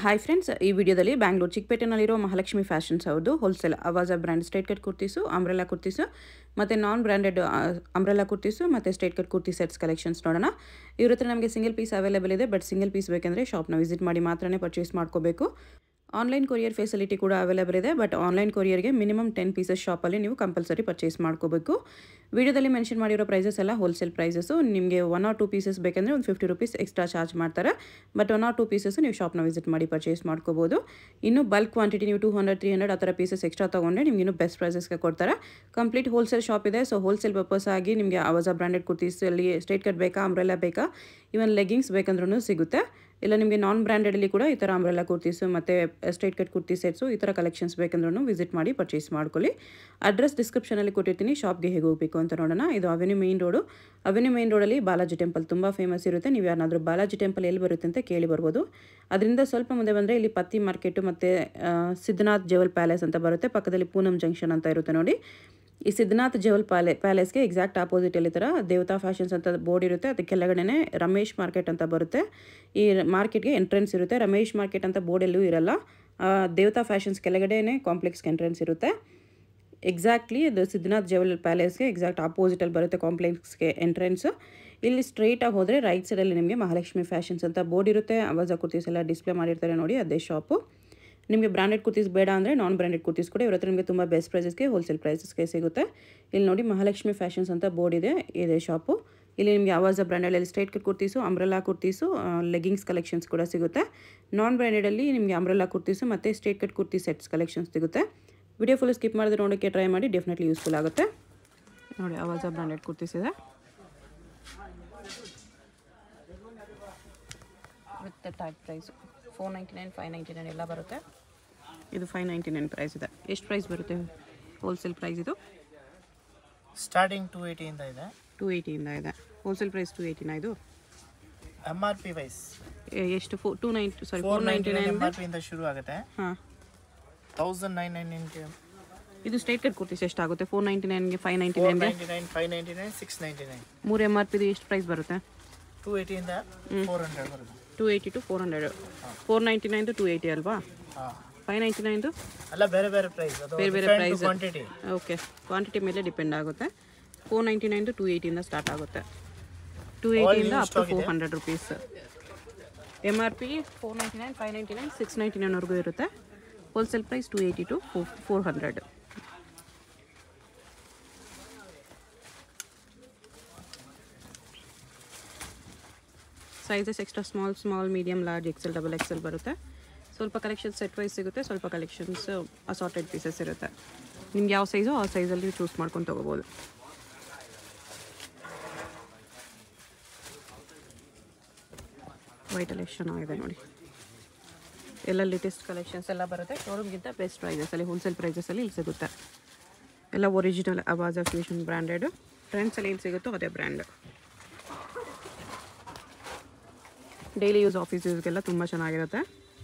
Hi friends ಈ ವಿಡಿಯೋದಲ್ಲಿ ಬ್ಯಾಂಗ್ಳೂರು ಚಿಕ್ಕಪೇಟೆನಲ್ಲಿರೋ ಮಹಾಲಕ್ಷ್ಮಿ ಫ್ಯಾಷನ್ಸ್ ಅವ್ರದ್ದು wholesale Avaasa brand straight cut kurtis umbrella kurtis ಮತ್ತು ನಾನ್ ಬ್ರ್ಯಾಂಡೆಡ್ ಅಂಬ್ರೆಲಾ ಕುರ್ತೀಸು ಮತ್ತು straight cut kurti sets collections ನೋಡೋಣ ಇವ್ರ ಹತ್ರ ನಮಗೆ ಸಿಂಗಲ್ ಪೀಸ್ ಅವೈಲೇಬಲ್ ಇದೆ ಬಟ್ ಸಿಂಗಲ್ ಪೀಸ್ ಬೇಕಂದರೆ ಶಾಪ್ನ ವಿಸಿಟ್ ಮಾಡಿ ಮಾತ್ರನೇ ಪರ್ಚೇಸ್ ಮಾಡ್ಕೋಬೇಕು ಆನ್ಲೈನ್ ಕೊರಿಯರ್ ಫೆಸಿಲಿಟಿ ಕೂಡ ಅವೈಲೇಬಲ್ ಇದೆ ಬಟ್ ಆನ್ಲೈನ್ ಕೊರಿಯರ್ಗೆ ಮಿನಿಮಮ್ ಟೆನ್ ಪೀಸಸ್ ಶಾಪಲ್ಲಿ ನೀವು ಕಂಪಲ್ಸರಿ ಪರ್ಚೇಸ್ ಮಾಡ್ಕೋಬೇಕು ವಿಡಿಯೋದಲ್ಲಿ ಮೆನ್ಷನ್ ಮಾಡಿರೋ ಪ್ರೈಸಸ್ ಎಲ್ಲ ಹೋಲ್ಸೇಲ್ ಪ್ರೈಸಸ್ಸು ನಿಮಗೆ ಒನ್ ಆರ್ ಟೂ ಪೀಸಸ್ ಬೇಕಂದರೆ ಒಂದು ಫಿಫ್ಟಿ ರುಪೀಸ್ ಎಕ್ಸ್ಟ್ರಾ ಚಾರ್ಜ್ ಮಾಡ್ತಾರೆ but one or two pieces ನೀವು ಶಾಪ್ನ ವಿಸಿಟ್ ಮಾಡಿ ಪರ್ಚೇಸ್ ಮಾಡ್ಕೋಬೋದು ಇನ್ನು ಬಲ್ಕ್ ಕ್ವಾಂಟಿಟಿ ನೀವು ಟೂ ಹಂಡ್ರೆಡ್ ತ್ರೀ ಹಂಡ್ರೆಡ್ ಆ ಥರ ಪೀಸಸ್ ಎಕ್ಸ್ಟ್ರಾ ತೊಗೊಂಡ್ರೆ ನಿಮ್ಗೆ ಇನ್ನೂ ಬೆಸ್ಟ್ ಪ್ರೈಸಸ್ಗೆ ಕೊಡ್ತಾರೆ ಕಂಪ್ಲೀಟ್ ಹೋಲ್ಸೇಲ್ ಶಾಪ್ ಇದೆ ಸೊ ಹೋಲ್ಸೇಲ್ ಪರ್ಪಸ್ ಆಗಿ ನಿಮಗೆ ಅವಾಜ ಬ್ರ್ಯಾಂಡೆಡ್ ಕುರ್ತೀಸಲ್ಲಿ ಸ್ಟ್ರೇಟ್ ಕಟ್ ಬೇಕಾ ಅಂಬ್ರೆಲ್ಲ ಬೇಕಾ ಇವನ್ ಲೆಗಿಂಗ್ಸ್ ಬೇಕಂದ್ರೂ ಸಿಗುತ್ತೆ ಇಲ್ಲ ನಿಮಗೆ ನಾನ್ ಬ್ರ್ಯಾಂಡೆಡಲ್ಲಿ ಕೂಡ ಈ ಥರ ಅಂಬ್ರೆಲ್ಲ ಕುರ್ತೀಸು ಮತ್ತು ಸ್ಟ್ರೇಟ್ ಕಟ್ ಕುರ್ತಿ ಸೆಟ್ಸು ಈ ಥರ ಕಲೆಕ್ಷನ್ಸ್ ಬೇಕಂದ್ರೂ ವಿಸಿಟ್ ಮಾಡಿ ಪರ್ಚೇಸ್ ಮಾಡ್ಕೊಳ್ಳಿ ಅಡ್ರೆಸ್ ಡಿಸ್ಕ್ರಿಪ್ಷನಲ್ಲಿ ಕೊಟ್ಟಿರ್ತೀನಿ ಶಾಪ್ಗೆ ಹೇಗೆ ಹೋಗಬೇಕು ಅಂತ ನೋಡೋಣ ಇದು avenue main road avenue main ರೋಡಲ್ಲಿ ಬಾಲಾಜಿ ಟೆಂಪಲ್ ತುಂಬ ಫೇಮಸ್ ಇರುತ್ತೆ ನೀವು ಯಾರನ್ನಾದರೂ ಬಾಲಾಜಿ ಟೆಂಪಲ್ ಎಲ್ಲಿ ಬರುತ್ತೆ ಅಂತ ಕೇಳಿ ಬರ್ಬೋದು ಅದರಿಂದ ಸ್ವಲ್ಪ ಮುಂದೆ ಬಂದರೆ ಇಲ್ಲಿ ಪತ್ತಿ ಮಾರ್ಕೆಟು ಮತ್ತು ಸಿದ್ಧನಾಥ್ ಜವಲ್ ಪ್ಯಾಲೇಸ್ ಅಂತ ಬರುತ್ತೆ ಪಕ್ಕದಲ್ಲಿ ಪೂನಂ ಜಂಕ್ಷನ್ ಅಂತ ಇರುತ್ತೆ ನೋಡಿ ಈ ಸಿದ್ಧನಾಥ್ ಜವಲ್ ಪ್ಯಾಲೆ ಪ್ಯಾಲೇಸ್ಗೆ ಎಕ್ಸಾಕ್ಟ್ ಆಪೋಸಿಟಲ್ಲಿ ಥರ ದೇವತಾ ಫ್ಯಾಷನ್ಸ್ ಅಂತ ಬೋರ್ಡ್ ಇರುತ್ತೆ ಅದಕ್ಕೆ ಕೆಳಗಡೆನೆ ರಮೇಶ್ ಮಾರ್ಕೆಟ್ ಅಂತ ಬರುತ್ತೆ ಈ ಮಾರ್ಕೆಟ್ಗೆ ಎಂಟ್ರೆನ್ಸ್ ಇರುತ್ತೆ ರಮೇಶ್ ಮಾರ್ಕೆಟ್ ಅಂತ ಬೋರ್ಡ್ ಎಲ್ಲೂ ಇರಲ್ಲ ಆ, ದೇವತಾ ಫ್ಯಾಷನ್ಸ್ ಕೆಳಗಡೆನೆ ಕಾಂಪ್ಲೆಕ್ಸ್ಗೆ ಎಂಟ್ರೆನ್ಸ್ ಇರುತ್ತೆ ಎಕ್ಸಾಕ್ಟ್ಲಿ ಅದು ಸಿದ್ಧನಾಥ್ ಜವಲ್ ಪ್ಯಾಲೇಸ್ಗೆ ಎಕ್ಸಾಕ್ಟ್ ಆಪೋಸಿಟಲ್ಲಿ ಬರುತ್ತೆ ಕಾಂಪ್ಲೆಕ್ಸ್ಗೆ ಎಂಟ್ರೆನ್ಸ್ ಇಲ್ಲಿ ಸ್ಟ್ರೈಟಾಗಿ ಹೋದರೆ ರೈಟ್ ಸೈಡಲ್ಲಿ ನಿಮಗೆ ಮಹಾಲಕ್ಷ್ಮಿ ಫ್ಯಾಷನ್ಸ್ ಅಂತ ಬೋರ್ಡ್ ಇರುತ್ತೆ ಅವಾಜ ಕುರ್ತೀಸ್ ಎಲ್ಲ ಡಿಸ್ಪ್ಲೇ ಮಾಡಿರ್ತಾರೆ ನೋಡಿ ಅದೇ ಶಾಪು ನಿಮಗೆ ಬ್ರಾಂಡೆಡ್ ಕುರ್ತೀಸ್ ಬೇಡ ಅಂದರೆ ನಾನ್ ಬ್ರಾಂಡೆಡ್ ಕುರ್ತೀಸ್ ಕೂಡ ಇವ್ರ ಹತ್ರ ನಿಮಗೆ ತುಂಬ ಬೆಸ್ಟ್ ಪ್ರೈಸಸ್ಗೆ ಹೋಲ್ಸೇಲ್ ಪ್ರೈಸಸ್ಗೆ ಸಿಗುತ್ತೆ ಇಲ್ಲಿ ನೋಡಿ ಮಹಾಲಕ್ಷ್ಮಿ ಫ್ಯಾಷನ್ಸ್ ಅಂತ ಬೋರ್ಡ್ ಇದೆ ಇದೆ ಶಾಪು ಇಲ್ಲಿ ನಿಮಗೆ ಆವಾಜ ಬ್ರ್ಯಾಂಡಲ್ಲಿ straight cut kurtis umbrella kurtis leggings collections ಕೂಡ ಸಿಗುತ್ತೆ ನಾನ್ ಬ್ರ್ಯಾಂಡೆಡಲ್ಲಿ ನಿಮಗೆ ಅಂಬ್ರೆಲಾ ಕುರ್ತೀಸು ಮತ್ತು straight cut kurti sets collections ಸಿಗುತ್ತೆ ವಿಡಿಯೋ ಫುಲ್ ಸ್ಕಿಪ್ ಮಾಡಿದ್ರೆ ನೋಡೋಕ್ಕೆ ಟ್ರೈ ಮಾಡಿ ಡೆಫಿನೆಟ್ಲಿ ಯೂಸ್ಫುಲ್ ಆಗುತ್ತೆ ನೋಡಿ ಆವಾಜ ಬ್ರ್ಯಾಂಡೆಡ್ ಕುರ್ತೀಸ್ ಇದೆ with tag price four ninety nine five ninety nine ಎಲ್ಲ ಬರುತ್ತೆ ಇದು ಫೈವ್ ನೈಂಟಿ ನೈನ್ ಪ್ರೈಸ್ ಇದೆ ಎಷ್ಟು ಪ್ರೈಸ್ ಬರುತ್ತೆ ಹೋಲ್ಸೇಲ್ ಪ್ರೈಸ್ ಇದು ಸ್ಟಾರ್ಟಿಂಗ್ ಟೂ ಏಯ್ಟಿಯಿಂದ ಇದೆ ಟೂ ಏಯ್ಟಿಯಿಂದ ಇದೆ ಹೋಲ್ಸೇಲ್ ಪ್ರೈಸ್ ಟೂ ಏಯ್ಟಿನ ಇದು ಎಮ್ ಆರ್ ಪಿ ವೈಸ್ ಎ- ಎಷ್ಟು ಫೋ two ninety sorry four four ninety ninety nine nine M R ಪಿಯಿಂದ ಶುರು ಆಗುತ್ತೆ ಹಾಂ ತೌಸಂಡ್ ನೈನ್ ನೈನ್ ನೈಂಟಿ ಇದು ಸ್ಟ್ರೈಟ್ ಕಟ್ ಕುರ್ತೀಸ್ ಎಷ್ಟಾಗುತ್ತೆ ಫೋರ್ ನೈಂಟಿ ನೈನ್ಗೆ ಫೈವ್ ನೈಂಟಿ ಫೋರ್ ನೈನ್ಗೆ ninety nine five ninety nine six ninety nine ಮೂರು ಎಮ್ ಆರ್ ಪಿದು ಎಷ್ಟು ಪ್ರೈಸ್ ಬರುತ್ತೆ ಟೂ ಏಯ್ಟಿಯಿಂದ ಫೋರ್ ಹಂಡ್ರೆಡ್ ಬರುತ್ತೆ two eighty to four hundred four ninety ನೈನ್ದು ಟೂ ಏಯ್ಟಿ ಅಲ್ವಾ ಹಾಂ ಫೈವ್ ನೈಂಟಿ ನೈನ್ದು ಅಲ್ಲ ಬೇರೆ ಬೇರೆ ಪ್ರೈಸ್ ಅದು ಬೇರೆ ಬೇರೆ ಪ್ರೈಸ್ ಕ್ವಾಂಟಿಟಿ ಓಕೆ ಕ್ವಾಂಟಿಟಿ ಮೇಲೆ ಡಿಪೆಂಡ್ ಆಗುತ್ತೆ ಫೋರ್ ನೈಂಟಿ ನೈನ್ದು ಟೂ ಏಯ್ಟಿಯಿಂದ ಸ್ಟಾರ್ಟ್ ಆಗುತ್ತೆ ಟೂ ಏಯ್ಟಿಯಿಂದ up to four hundred rupees M R P four ninety nine five ninety nine six ninety ನೈನ್ವರೆಗೂ ಇರುತ್ತೆ wholesale price two eighty to four hundred sizes extra small small medium large XL double XL ಬರುತ್ತೆ ಸ್ವಲ್ಪ collections set wise ಸಿಗುತ್ತೆ ಸ್ವಲ್ಪ collections assorted pieces ಇರುತ್ತೆ ನಿಮ್ಗೆ ಯಾವ size ಆ ಸೈಜಲ್ಲಿ ಚೂಸ್ ಮಾಡ್ಕೊಂಡು ತೊಗೋಬೋದು ವೈಟಲ್ಲಿ ಎಷ್ಟು ಚೆನ್ನಾಗಿದೆ ನೋಡಿ ಎಲ್ಲ ಲೇಟೆಸ್ಟ್ ಕಲೆಕ್ಷನ್ಸ್ ಎಲ್ಲ ಬರುತ್ತೆ ಶೋರೂಮ್ಗಿಂತ ಬೆಸ್ಟ್ ಪ್ರೈಸಸಲ್ಲಿ ಹೋಲ್ಸೇಲ್ ಪ್ರೈಸಸಲ್ಲಿ ಇಲ್ಲಿ ಸಿಗುತ್ತೆ ಎಲ್ಲ ಒರಿಜಿನಲ್ ಅವಾಜ ಫ್ಯೂಷನ್ ಬ್ರ್ಯಾಂಡೆಡು ಟ್ರೆಂಡ್ಸಲ್ಲಿ ಏನು ಸಿಗುತ್ತೋ ಅದೇ ಬ್ರ್ಯಾಂಡ್ ಡೈಲಿ ಯೂಸ್ ಆಫೀಸ್ ಯೂಸ್ಗೆಲ್ಲ ತುಂಬ ಚೆನ್ನಾಗಿರುತ್ತೆ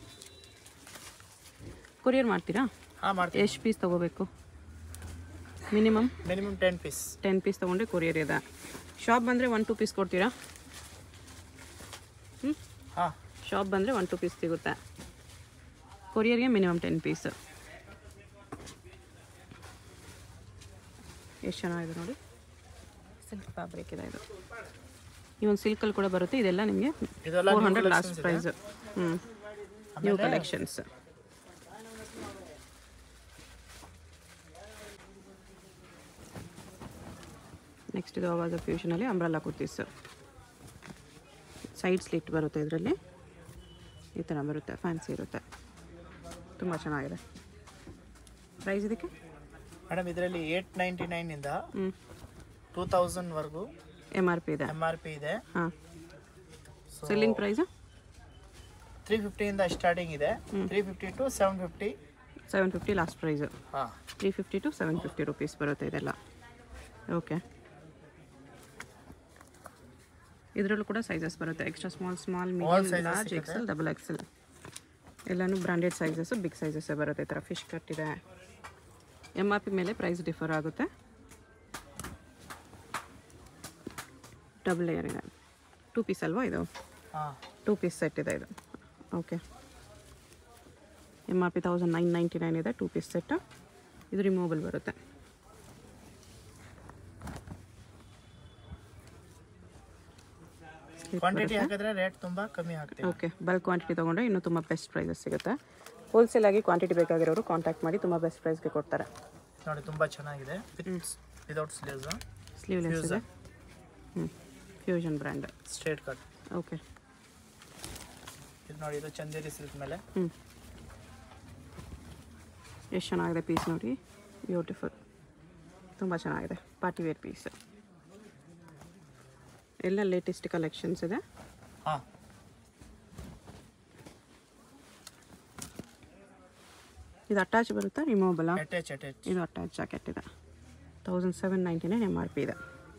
ಕೊರಿಯರ್ ಮಾಡ್ತೀರಾ ಹಾಂ ಮಾಡ್ತೀವಿ ಎಷ್ಟು ಪೀಸ್ ತೊಗೋಬೇಕು minimum minimum ten piece ten piece ತೊಗೊಂಡ್ರೆ ಕೊರಿಯರ್ ಇದೆ ಶಾಪ್ ಬಂದರೆ ಒನ್ ಟು ಪೀಸ್ ಕೊಡ್ತೀರಾ ಹ್ಞೂ ಹಾಂ ಶಾಪ್ ಬಂದರೆ ಒನ್ ಟು ಪೀಸ್ ಸಿಗುತ್ತೆ ಕೊರಿಯರ್ಗೆ ಮಿನಿಮಮ್ ಟೆನ್ ಪೀಸ್ ಎಷ್ಟು ಚೆನ್ನಾಗಿದೆ ನೋಡಿ ಸಿಲ್ಕ್ ಫ್ಯಾಬ್ರಿಕ್ ಇದೆ ಇದು ಈ ಒಂದು ಸಿಲ್ಕಲ್ಲಿ ಕೂಡ ಬರುತ್ತೆ ಇದೆಲ್ಲ ನಿಮಗೆ ಇದೆಲ್ಲ four new hundred last collections ಇದೆ. ಪ್ರೈಸ್ ಹ್ಞೂ ನ್ಯೂ ಕಲೆಕ್ಷನ್ಸ್ ನೆಕ್ಸ್ಟ್ ಇದು ಆವಾಜ ಫ್ಯೂಷನಲ್ಲಿ ಅಂಬ್ರಲ್ಲ ಕುರ್ತೀಸ್ ಸೈಡ್ ಸ್ಲಿಟ್ ಬರುತ್ತೆ ಇದರಲ್ಲಿ ಈ ಥರ ಬರುತ್ತೆ ಫ್ಯಾನ್ಸಿ ಇರುತ್ತೆ ತುಂಬ ಚೆನ್ನಾಗಿದೆ ಪ್ರೈಸ್ ಇದಕ್ಕೆ ಮೇಡಮ್ ಇದರಲ್ಲಿ ಏಟ್ ನೈಂಟಿ ನೈನಿಂದ ಹ್ಞೂ ಟೂ ತೌಸಂಡ್ವರೆಗೂ ಎಮ್ ಆರ್ ಪಿ ಇದೆ ಎಮ್ ಆರ್ ಪಿ ಇದೆ ಹಾಂ ಸೊ ಸೆಲ್ಲಿಂಗ್ ಪ್ರೈಸು ತ್ರೀ ಫಿಫ್ಟಿಯಿಂದ ಸ್ಟಾರ್ಟಿಂಗ್ ಇದೆ three fifty to seven fifty seven fifty last price ಹಾಂ three fifty to seven fifty rupees ಬರುತ್ತೆ ಇದೆಲ್ಲ ಓಕೆ ಇದರಲ್ಲೂ ಕೂಡ ಸೈಜಸ್ ಬರುತ್ತೆ extra small small medium sizes large XL double XL ಎಲ್ಲನೂ branded sizes big ಸೈಜಸ್ಸೇ ಬರುತ್ತೆ ಈ ಥರ ಫಿಶ್ ಕಟ್ ಇದೆ ಎಮ್ ಆರ್ ಪಿ ಮೇಲೆ ಪ್ರೈಸ್ ಡಿಫರ್ ಆಗುತ್ತೆ ಡಬಲ್ ಲೇಯರ್ ಇದೆ ಟೂ ಪೀಸ್ ಅಲ್ವಾ ಇದು ಹಾಂ ಟೂ ಪೀಸ್ ಸೆಟ್ ಇದೆ ಇದು okay M R P thousand nine ninety nine ಇದೆ ಟೂ ಪೀಸ್ ಸೆಟ್ ಇದು ರಿಮೂವಬಲ್ ಬರುತ್ತೆ ಕ್ವಾಂಟಿಟಿ ಹಾಕಿದ್ರೆ ರೇಟ್ ತುಂಬಾ ಕಮ್ಮಿ ಆಗ್ತೀವಿ ಓಕೆ ಬಲ್ಕ್ ಕ್ವಾಂಟಿಟಿ ತೊಗೊಂಡ್ರೆ ಇನ್ನೂ ತುಂಬ ಬೆಸ್ಟ್ ಪ್ರೈಸಸ್ ಸಿಗುತ್ತೆ ಹೋಲ್ಸೇಲ್ ಆಗಿ ಕ್ವಾಂಟಿಟಿ ಬೇಕಾಗಿರೋರು ಕಾಂಟ್ಯಾಕ್ಟ್ ಮಾಡಿ ತುಂಬ ಬೆಸ್ಟ್ ಪ್ರೈಸ್ಗೆ ಕೊಡ್ತಾರೆ ನೋಡಿ ತುಂಬಾ ಚೆನ್ನಾಗಿದೆ ವಿದೌಟ್ ಸ್ಲೀವ್ಸ್ ಸ್ಲೀವ್ಲೆಸ್ ಇದೆ ಹ್ಞೂ fusion brand straight cut okay ಇದು ನೋಡಿ ಇದು ಚಂದೇರಿ ಸಿಲ್ಕ್ ಮೇಲೆ ಹ್ಞೂ ಎಷ್ಟು ಚೆನ್ನಾಗಿದೆ ಪೀಸ್ ನೋಡಿ ಬ್ಯೂಟಿಫುಲ್ ತುಂಬ ಚೆನ್ನಾಗಿದೆ ಪಾರ್ಟಿ ವೇರ್ ಪೀಸ್ ಎಲ್ಲ ಲೇಟೆಸ್ಟ್ ಕಲೆಕ್ಷನ್ಸ್ ಇದೆ ಹಾ ಇದು ಅಟ್ಯಾಚ್ ಬರುತ್ತಾ ರಿಮೂವಬಲಾ ಅಟ್ಯಾಚ್ ಅಟ್ಯಾಚ್ ಇದು ಅಟ್ಯಾಚ್ ಜಾಕೆಟ್ ಇದೆ thousand seven ninety nine M R P ಇದೆ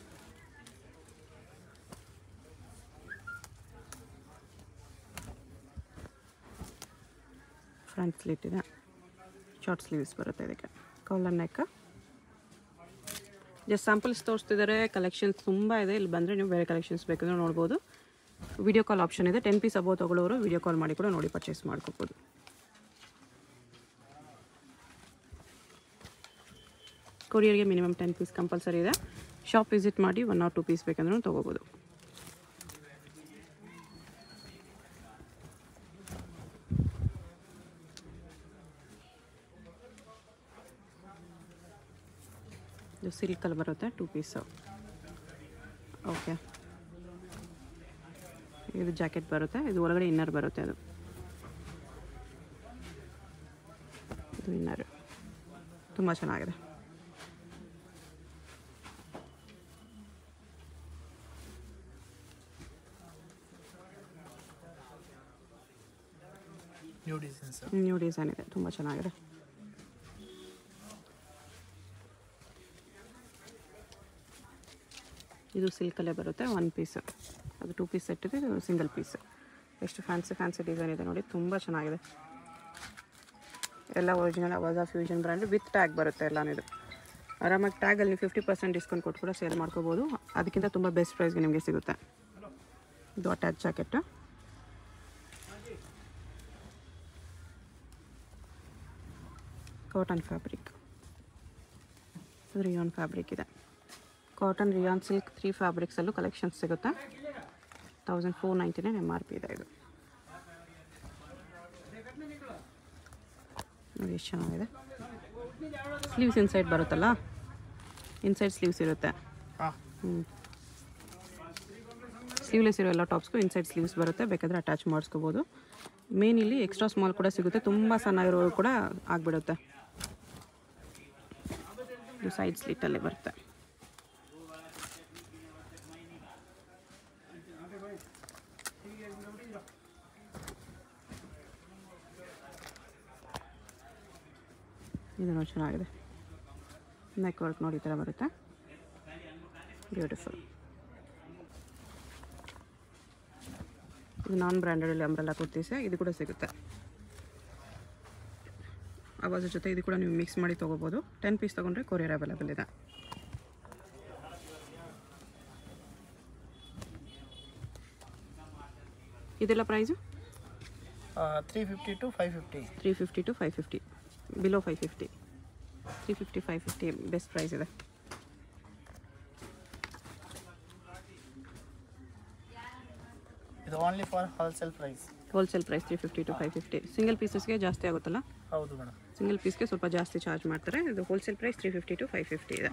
ಫ್ರಂಟ್ ಸ್ಲೀಟ್ ಇದೆ ಶಾರ್ಟ್ ಸ್ಲೀವ್ಸ್ ಬರುತ್ತೆ ಇದಕ್ಕೆ ಕಾಲರ್ ನೆಕ್ ಜಸ್ಟ್ ಸ್ಯಾಂಪಲ್ಸ್ ತೋರಿಸ್ತಿದ್ದಾರೆ ಕಲೆಕ್ಷನ್ಸ್ ತುಂಬ ಇದೆ ಇಲ್ಲಿ ಬಂದರೆ ನೀವು ಬೇರೆ ಕಲೆಕ್ಷನ್ಸ್ ಬೇಕಂದ್ರೆ ನೋಡ್ಬೋದು ವಿಡಿಯೋ ಕಾಲ್ ಆಪ್ಷನ್ ಇದೆ ಟೆನ್ ಪೀಸ್ ಅಬೋ ತೊಗೊಳ್ಳೋರು ವಿಡಿಯೋ ಕಾಲ್ ಮಾಡಿ ಕೂಡ ನೋಡಿ ಪರ್ಚೇಸ್ ಮಾಡ್ಕೋಬೋದು ಕೊರಿಯರ್ಗೆ ಮಿನಿಮಮ್ ಟೆನ್ ಪೀಸ್ ಕಂಪಲ್ಸರಿ ಇದೆ ಶಾಪ್ ವಿಸಿಟ್ ಮಾಡಿ ಒನ್ ಆರ್ ಟು ಪೀಸ್ ಬೇಕಂದ್ರೂ ತೊಗೋಬೋದು ಇದು ಸಿಲ್ಕಲ್ಲಿ ಬರುತ್ತೆ ಟೂ ಪೀಸು ಓಕೆ ಇದು ಜಾಕೆಟ್ ಬರುತ್ತೆ ಇದು ಒಳಗಡೆ ಇನ್ನರ್ ಬರುತ್ತೆ ಅದು ಇದು ಇನ್ನರ್ ತುಂಬ ಚೆನ್ನಾಗಿದೆ ನ್ಯೂ ಡಿಸೈನ್ಸ್ ನ್ಯೂ ಡಿಸೈನ್ ಇದೆ ತುಂಬ ಚೆನ್ನಾಗಿದೆ ಇದು ಸಿಲ್ಕಲ್ಲೇ ಬರುತ್ತೆ ಒನ್ ಪೀಸ್ ಅದು ಟೂ ಪೀಸ್ ಸೆಟ್ ಇದೆ ಇದು ಸಿಂಗಲ್ ಪೀಸ್ ಎಷ್ಟು ಫ್ಯಾನ್ಸಿ ಫ್ಯಾನ್ಸಿ ಡಿಸೈನ್ ಇದೆ ನೋಡಿ ತುಂಬ ಚೆನ್ನಾಗಿದೆ ಎಲ್ಲ original Avaasa fusion brand with tag ಬರುತ್ತೆ ಎಲ್ಲಾನು ಇದು ಆರಾಮಾಗಿ ಟ್ಯಾಗಲ್ಲಿ ನೀವು ಫಿಫ್ಟಿ ಪರ್ಸೆಂಟ್ ಡಿಸ್ಕೌಂಟ್ ಕೊಟ್ಟು ಕೂಡ ಸೇಲ್ ಮಾಡ್ಕೋಬೋದು ಅದಕ್ಕಿಂತ ತುಂಬ ಬೆಸ್ಟ್ ಪ್ರೈಸ್ಗೆ ನಿಮಗೆ ಸಿಗುತ್ತೆ ಇದು ಅಟ್ಯಾಚ್ ಜಾಕೆಟ್ ಕಾಟನ್ ಫ್ಯಾಬ್ರಿಕ್ ಇದು ರಿಯಾನ್ ಫ್ಯಾಬ್ರಿಕ್ ಇದೆ ಕಾಟನ್ ರಿಯಾನ್ ಸಿಲ್ಕ್ ತ್ರೀ ಫ್ಯಾಬ್ರಿಕ್ಸಲ್ಲೂ ಕಲೆಕ್ಷನ್ಸ್ ಸಿಗುತ್ತೆ thousand four ninety nine M R P ಇದೆ ಇದು ನೋಡಿ ಎಷ್ಟು ಚೆನ್ನಾಗಿದೆ ಸ್ಲೀವ್ಸ್ ಇನ್ಸೈಡ್ ಬರುತ್ತಲ್ಲ ಇನ್ಸೈಡ್ ಸ್ಲೀವ್ಸ್ ಇರುತ್ತೆ ಹಾಂ ಹ್ಞೂ ಸ್ಲೀವ್ಲೆಸ್ ಇರೋ ಎಲ್ಲ ಟಾಪ್ಸ್ಗೂ ಇನ್ಸೈಡ್ ಸ್ಲೀವ್ಸ್ ಬರುತ್ತೆ ಬೇಕಾದರೆ ಅಟ್ಯಾಚ್ ಮಾಡಿಸ್ಕೋಬೋದು ಮೇನ್ ಇಲ್ಲಿ ಎಕ್ಸ್ಟ್ರಾ ಸ್ಮಾಲ್ ಕೂಡ ಸಿಗುತ್ತೆ ತುಂಬ ಸಣ್ಣ ಇರೋರು ಕೂಡ ಆಗಿಬಿಡುತ್ತೆ ಇದು ಸೈಡ್ ಸ್ಲಿಟ್ಟಲ್ಲಿ ಬರುತ್ತೆ ಇದು ನೋಡಿ ಚೆನ್ನಾಗಿದೆ ನೆಕ್ ವರ್ಕ್ ನೋಡಿ ಈ ಥರ ಬರುತ್ತೆ ಬ್ಯೂಟಿಫುಲ್ ಇದು ನಾನ್ ಬ್ರ್ಯಾಂಡೆಡಲ್ಲಿ ಅಂಬ್ರೆಲ್ಲ ಕುರ್ತೀಸೆ ಇದು ಕೂಡ ಸಿಗುತ್ತೆ ಅವಾಜ್ ಜೊತೆ ಇದು ಕೂಡ ನೀವು ಮಿಕ್ಸ್ ಮಾಡಿ ತೊಗೋಬೋದು ಟೆನ್ ಪೀಸ್ ತೊಗೊಂಡ್ರೆ ಕೊರಿಯರ್ ಅವೈಲೇಬಲ್ ಇದೆ ಇದೆಲ್ಲ price three fifty to five fifty three fifty to five fifty below five fifty three fifty five fifty best price ಇದೆ ಇದು only for wholesale price wholesale price three fifty to five fifty single ಪೀಸಸ್ಗೆ ಜಾಸ್ತಿ ಆಗುತ್ತಲ್ಲ ಹೌದು madam single ಪೀಸ್ಗೆ ಸ್ವಲ್ಪ ಜಾಸ್ತಿ charge ಮಾಡ್ತಾರೆ ಇದು wholesale price three fifty to five fifty ಇದೆ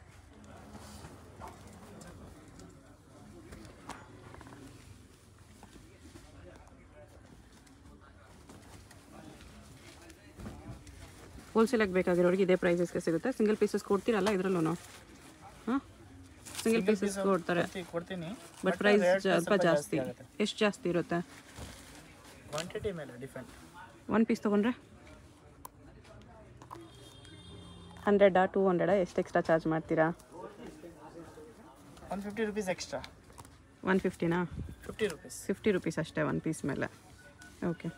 ಹೋಲ್ಸೇಲಾಗಿ ಬೇಕಾಗಿರೋರಿಗೆ ಇದೇ ಪ್ರೈಸಸ್ಗೆ ಸಿಗುತ್ತೆ ಸಿಂಗಲ್ ಪೀಸಸ್ ಕೊಡ್ತೀರಲ್ಲ ಇದರಲ್ಲೂ ಹಾಂ ಸಿಂಗಲ್ ಪೀಸಸ್ ಕೊಡ್ತಾರೆ ಕೊಡ್ತಿ- ಕೊಡ್ತೀನಿ ಬಟ್ ಪ್ರೈಸ್ ಸ್ವಲ್ಪ ಜಾಸ್ತಿ ಎಷ್ಟು ಜಾಸ್ತಿ ಇರುತ್ತೆ ಕ್ವಾಂಟಿಟಿ ಮೇಲೆ ಡಿಫೆಂಡ್ ಒನ್ ಪೀಸ್ ತೊಗೊಂಡ್ರೆ ಹಂಡ್ರೆಡಾ ಟೂ ಹಂಡ್ರೆಡಾ ಎಷ್ಟು ಎಕ್ಸ್ಟ್ರಾ ಚಾರ್ಜ್ ಮಾಡ್ತೀರಾ one fifty rupees extra one ಫಿಫ್ಟಿನಾ ಫಿಫ್ಟಿ ರುಪೀಸ್ ಫಿಫ್ಟಿ ರುಪೀಸ್ ಅಷ್ಟೇ ಒನ್ ಪೀಸ್ ಮೇಲೆ ಓಕೆ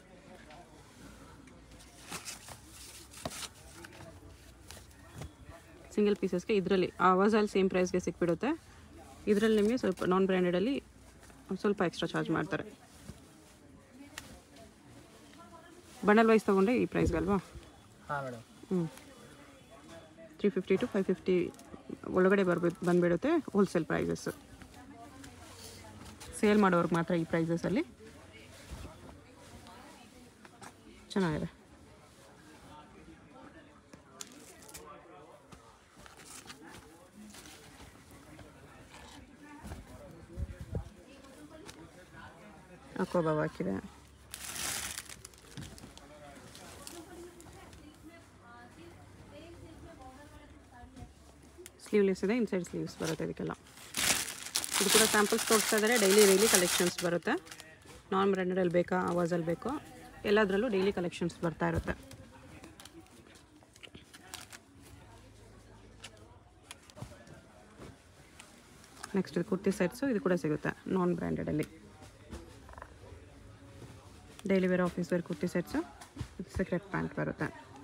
ಸಿಂಗಲ್ ಪೀಸಸ್ಗೆ ಇದರಲ್ಲಿ ಆವಾಜಲ್ಲಿ ಸೇಮ್ ಪ್ರೈಸ್ಗೆ ಸಿಕ್ಬಿಡುತ್ತೆ ಇದರಲ್ಲಿ ನಿಮಗೆ ಸ್ವಲ್ಪ ನಾನ್ ಬ್ರ್ಯಾಂಡೆಡಲ್ಲಿ ಸ್ವಲ್ಪ ಎಕ್ಸ್ಟ್ರಾ ಚಾರ್ಜ್ ಮಾಡ್ತಾರೆ ಬಂಡಲ್ ವೈಸ್ ತೊಗೊಂಡ್ರೆ ಈ ಪ್ರೈಸ್ಗಲ್ವಾ ಹಾಂ ಮೇಡಮ್ ಹ್ಞೂ three fifty to five fifty ಒಳಗಡೆ ಬರ್ಬಿ ಬಂದುಬಿಡುತ್ತೆ ಹೋಲ್ಸೇಲ್ ಪ್ರೈಸಸ್ಸು ಸೇಲ್ ಮಾಡೋರ್ಗೆ ಮಾತ್ರ ಈ ಪ್ರೈಸಸಲ್ಲಿ ಚೆನ್ನಾಗಿದೆ ಅಕ್ಕೋಬಾವ್ ಹಾಕಿದೆ ಸ್ಲೀವ್ಲೆಸ್ ಇದೆ ಇನ್ಸೈಡ್ ಸ್ಲೀವ್ಸ್ ಬರುತ್ತೆ ಇದಕ್ಕೆಲ್ಲ ಇದು ಕೂಡ ಸ್ಯಾಂಪಲ್ಸ್ ತೋರಿಸ್ತಾ ಇದ್ದಾರೆ ಡೈಲಿ ಡೈಲಿ ಕಲೆಕ್ಷನ್ಸ್ ಬರುತ್ತೆ ನಾನ್ ಬ್ರ್ಯಾಂಡೆಡಲ್ಲಿ ಬೇಕಾ ಅವಾಜಲ್ಲಿ ಬೇಕೋ ಎಲ್ಲದರಲ್ಲೂ ಡೈಲಿ ಕಲೆಕ್ಷನ್ಸ್ ಬರ್ತಾ ಇರುತ್ತೆ ನೆಕ್ಸ್ಟ್ ಇದು ಕುರ್ತಿ ಸೆಟ್ಸು ಇದು ಕೂಡ ಸಿಗುತ್ತೆ ನಾನ್ ಬ್ರ್ಯಾಂಡೆಡಲ್ಲಿ daily wear office wear kurti sets cigarette pant ಬರುತ್ತೆ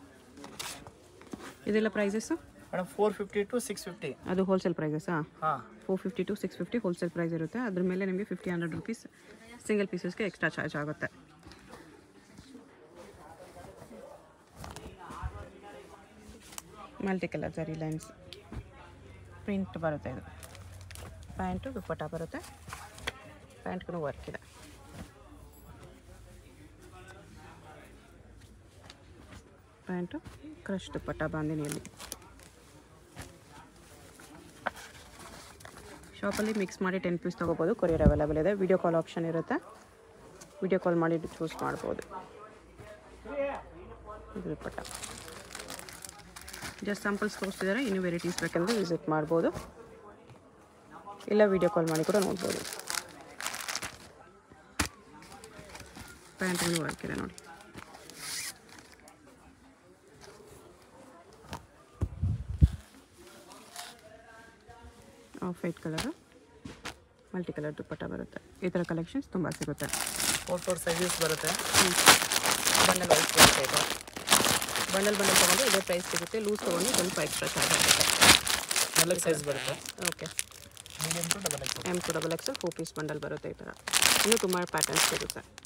ಇದೆಲ್ಲ prices madam four fifty to six fifty ಅದು ಹೋಲ್ಸೇಲ್ ಪ್ರೈಸಸ್ಸಾ ಹಾಂ four fifty to six fifty wholesale price ಇರುತ್ತೆ ಅದ್ರ ಮೇಲೆ ನಿಮಗೆ ಫಿಫ್ಟಿ ಹಂಡ್ರೆಡ್ ರುಪೀಸ್ ಸಿಂಗಲ್ ಪೀಸಸ್ಗೆ ಎಕ್ಸ್ಟ್ರಾ ಚಾರ್ಜ್ ಆಗುತ್ತೆ multi colour zari lines print ಬರುತ್ತೆ ಇದು ಪ್ಯಾಂಟು ದುಪ್ಪಟ್ಟ ಬರುತ್ತೆ ಪ್ಯಾಂಟ್ಗೂ ವರ್ಕ್ ಇದೆ ಪ್ಯಾಂಟು ಕ್ರಶ್ ದುಪ್ಪಟ್ಟ ಬಾಂದಿನಿಯಲ್ಲಿ ಶಾಪಲ್ಲಿ ಮಿಕ್ಸ್ ಮಾಡಿ ಟೆನ್ ಪೀಸ್ ತೊಗೋಬೋದು ಕೊರಿಯರ್ ಅವೈಲೇಬಲ್ ಇದೆ ವಿಡಿಯೋ ಕಾಲ್ ಆಪ್ಷನ್ ಇರುತ್ತೆ ವಿಡಿಯೋ ಕಾಲ್ ಮಾಡಿ ಚೂಸ್ ಮಾಡ್ಬೋದು ಇದು ಪಟ್ಟ ಜಸ್ಟ್ ಸ್ಯಾಂಪಲ್ಸ್ ತೋರಿಸ್ತಿದ್ದಾರೆ ಇನ್ನೂ ವೆರೈಟೀಸ್ ಬೇಕಂದ್ರೆ ವಿಸಿಟ್ ಮಾಡ್ಬೋದು ಇಲ್ಲ ವಿಡಿಯೋ ಕಾಲ್ ಮಾಡಿ ಕೂಡ ನೋಡ್ಬೋದು ಪ್ಯಾಂಟ್ಗಳು ವರ್ಕ್ ಇದೆ ನೋಡಿ off white colour multi colour dupatta ಬರುತ್ತೆ ಈ ಥರ ಕಲೆಕ್ಷನ್ಸ್ ತುಂಬ ಸಿಗುತ್ತೆ ಫೋರ್ ಫೋರ್ ಸೈಜಸ್ ಬರುತ್ತೆ ಬಂಡಲ್ ವೈಸ್ ಬರುತ್ತೆ ಇದು ಬಂಡಲ್ ಬಂಡಲ್ ತೊಗೊಂಡು ಇದೇ ಪ್ರೈಸ್ ಸಿಗುತ್ತೆ ಲೂಸ್ ತೊಗೊಂಡು ಸ್ವಲ್ಪ ಎಕ್ಸ್ಟ್ರಾ ಚಾರ್ಜ್ ಆಗುತ್ತೆ ನಾಲ್ಕು ಸೈಜ್ ಬರುತ್ತೆ okay medium to double X M to double X four piece bundle ಬರುತ್ತೆ ಈ ಥರ ಇನ್ನೂ ತುಂಬ ಪ್ಯಾಟರ್ನ್ಸ್ ಸಿಗುತ್ತೆ